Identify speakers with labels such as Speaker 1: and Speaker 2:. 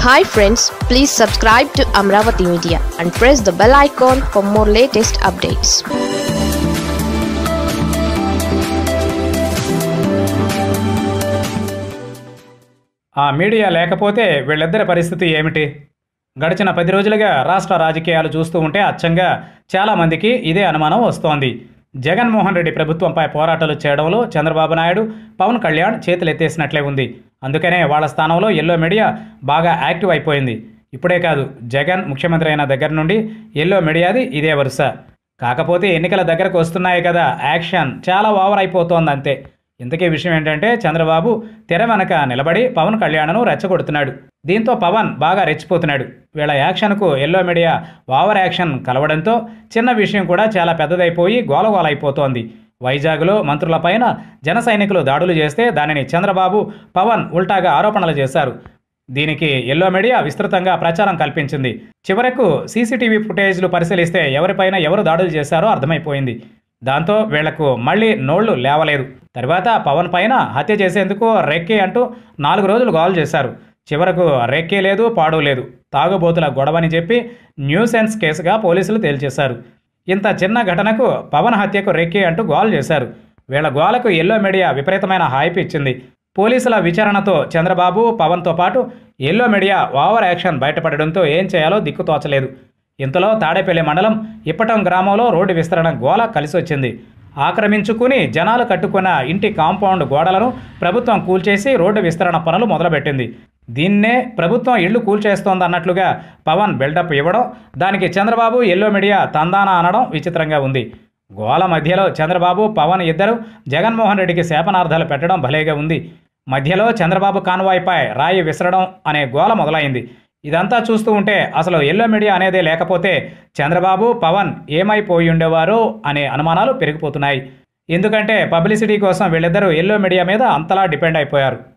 Speaker 1: hi friends please subscribe to Amaravati media and press the bell icon for more latest updates
Speaker 2: ఆ media లేకపోతే వీళ్ళిద్దరి పరిస్థితి ఏమిటి గడిచిన పది రోజులుగా రాష్ట్ర రాజకీయాలు చూస్తూ ఉంటే అచ్చంగా చాలామందికి ఇదే అనుమానం వస్తోంది జగన్మోహన్ రెడ్డి ప్రభుత్వంపై పోరాటాలు చేయడంలో చంద్రబాబు నాయుడు పవన్ కళ్యాణ్ చేతులెత్తేసినట్లే ఉంది అందుకనే వాళ్ళ స్థానంలో ఎల్లో మీడియా బాగా యాక్టివ్ అయిపోయింది ఇప్పుడే కాదు జగన్ ముఖ్యమంత్రి అయిన దగ్గర నుండి ఎల్లో మీడియాది ఇదే వరుస కాకపోతే ఎన్నికల దగ్గరకు వస్తున్నాయి కదా యాక్షన్ చాలా ఓవర్ అయిపోతోంది అంతే ఇంతకీ విషయం ఏంటంటే చంద్రబాబు తెర వెనక నిలబడి పవన్ కళ్యాణ్ను రెచ్చగొడుతున్నాడు దీంతో పవన్ బాగా రెచ్చిపోతున్నాడు వీళ్ళ యాక్షన్కు ఎల్లో మీడియా ఓవర్ యాక్షన్ కలవడంతో చిన్న విషయం కూడా చాలా పెద్దదైపోయి గోలగోలైపోతోంది వైజాగ్లో మంత్రులపైన జన సైనికులు దాడులు చేస్తే దానిని చంద్రబాబు పవన్ ఉల్టాగా ఆరోపణలు చేశారు దీనికి ఎల్లో మీడియా విస్తృతంగా ప్రచారం కల్పించింది చివరకు సీసీటీవీ ఫుటేజ్లు పరిశీలిస్తే ఎవరిపైన ఎవరు దాడులు చేశారో అర్థమైపోయింది దాంతో వీళ్లకు మళ్ళీ నోళ్లు లేవలేదు తర్వాత పవన్ పైన హత్య చేసేందుకు రెక్కే అంటూ నాలుగు రోజులు గోల్ చేశారు చివరకు రెక్కే లేదు పాడు లేదు తాగుబోతుల గొడవని చెప్పి న్యూసెన్స్ కేసుగా పోలీసులు తేల్చేశారు ఇంత చిన్న ఘటనకు పవన్ హత్యకు రెక్కే అంటూ గోల్ చేశారు వీళ్ళ గోలకు ఎల్లో మీడియా విపరీతమైన హైప్ ఇచ్చింది పోలీసుల విచారణతో చంద్రబాబు పవన్తో పాటు ఎల్లో మీడియా ఓవర్ యాక్షన్ బయటపడడంతో ఏం చేయాలో దిక్కుతోచలేదు ఇంతలో తాడేపల్లి మండలం ఇప్పటం గ్రామంలో రోడ్డు విస్తరణ గోల కలిసొచ్చింది ఆక్రమించుకుని జనాలు కట్టుకున్న ఇంటి కాంపౌండ్ గోడలను ప్రభుత్వం కూల్చేసి రోడ్డు విస్తరణ పనులు మొదలుపెట్టింది దీన్నే ప్రభుత్వం ఇళ్లు కూల్చేస్తోందన్నట్లుగా పవన్ బిల్డప్ ఇవ్వడం దానికి చంద్రబాబు ఎల్లో మీడియా తందానా అనడం విచిత్రంగా ఉంది గోల మధ్యలో చంద్రబాబు పవన్ ఇద్దరు జగన్మోహన్ రెడ్డికి శాపనార్థాలు పెట్టడం భలేగా ఉంది మధ్యలో చంద్రబాబు కాన్వాయ్పై రాయి విసరడం అనే గోల మొదలైంది ఇదంతా చూస్తూ ఉంటే అసలు ఎల్లో మీడియా అనేదే లేకపోతే చంద్రబాబు పవన్ ఏమైపోయి ఉండేవారో అనే అనుమానాలు పెరిగిపోతున్నాయి ఎందుకంటే పబ్లిసిటీ కోసం వీళ్ళిద్దరూ ఎల్లో మీడియా మీద అంతలా డిపెండ్ అయిపోయారు